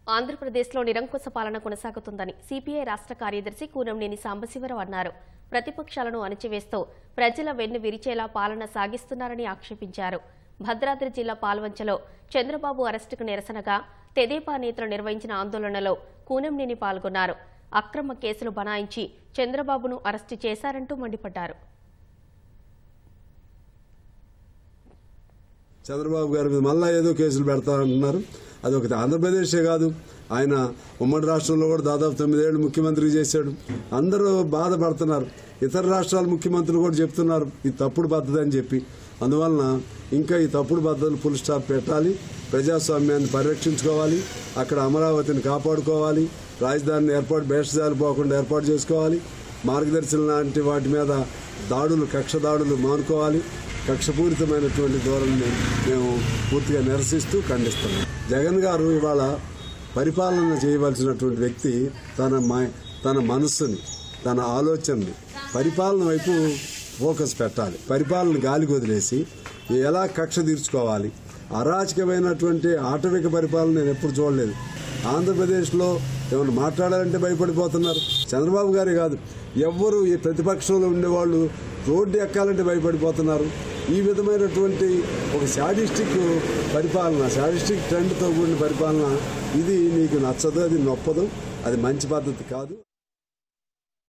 ఆంధ్రప్రదేశ్లో నిరంకుశ పాలన కొనసాగుతుందని సిపిఐ రాష్ట్ర కార్యదర్శి కూనంనేని సాంబశివరావు అన్నారు ప్రతిపక్షాలను అణచివేస్తూ ప్రజల వెన్ను విరిచేలా పాలన సాగిస్తున్నారని ఆక్షేపించారు భద్రాద్రి జిల్లా పాల్వంచలో చంద్రబాబు అరెస్టుకు నిరసనగా తెదేపా నేతలు నిర్వహించిన ఆందోళనలో కూనంనేని పాల్గొన్నారు అక్రమ కేసులు బనాయించి చంద్రబాబును అరెస్టు చేశారంటూ మండిపడ్డారు చంద్రబాబు గారి మీద మళ్ళా ఏదో కేసులు పెడతారంటున్నారు అది ఒకటి ఆంధ్రప్రదేశే కాదు ఆయన ఉమ్మడి రాష్ట్రంలో కూడా దాదాపు తొమ్మిదేళ్లు ముఖ్యమంత్రి చేశాడు అందరూ బాధపడుతున్నారు ఇతర రాష్ట్రాల ముఖ్యమంత్రులు కూడా చెప్తున్నారు ఇది తప్పుడు పద్ధతి అని చెప్పి అందువలన ఇంకా ఈ తప్పుడు పద్ధతులు ఫుల్ స్టాప్ పెట్టాలి ప్రజాస్వామ్యాన్ని పరిరక్షించుకోవాలి అక్కడ అమరావతిని కాపాడుకోవాలి రాజధానిని ఏర్పాటు బేషజాలు పోకుండా ఏర్పాటు చేసుకోవాలి మార్గదర్శనం లాంటి వాటి మీద దాడులు కక్ష దాడులు మానుకోవాలి కక్షపూరితమైనటువంటి ధోరణిని మేము పూర్తిగా నిరసిస్తూ ఖండిస్తున్నాం జగన్ గారు ఇవాళ పరిపాలన చేయవలసినటువంటి వ్యక్తి తన మ- తన మనస్సుని తన ఆలోచనని పరిపాలన వైపు ఫోకస్ పెట్టాలి పరిపాలన గాలికి వదిలేసి ఎలా కక్ష తీర్చుకోవాలి అరాచకమైనటువంటి ఆటవిక పరిపాలన నేను ఎప్పుడు చూడలేదు ఆంధ్రప్రదేశ్లో ఏమైనా మాట్లాడాలంటే భయపడిపోతున్నారు చంద్రబాబు గారే కాదు ఎవ్వరు ఈ ప్రతిపక్షంలో ఉండేవాళ్ళు రోడ్డు ఎక్కాలంటే భయపడిపోతున్నారు ఈ విధమైనటువంటి ఒక శాడిస్టిక్ పరిపాలన శాడిస్టిక్ ట్రెండ్తో కూడిన పరిపాలన ఇది నీకు నచ్చదు అది నొప్పదు అది మంచి పద్ధతి కాదు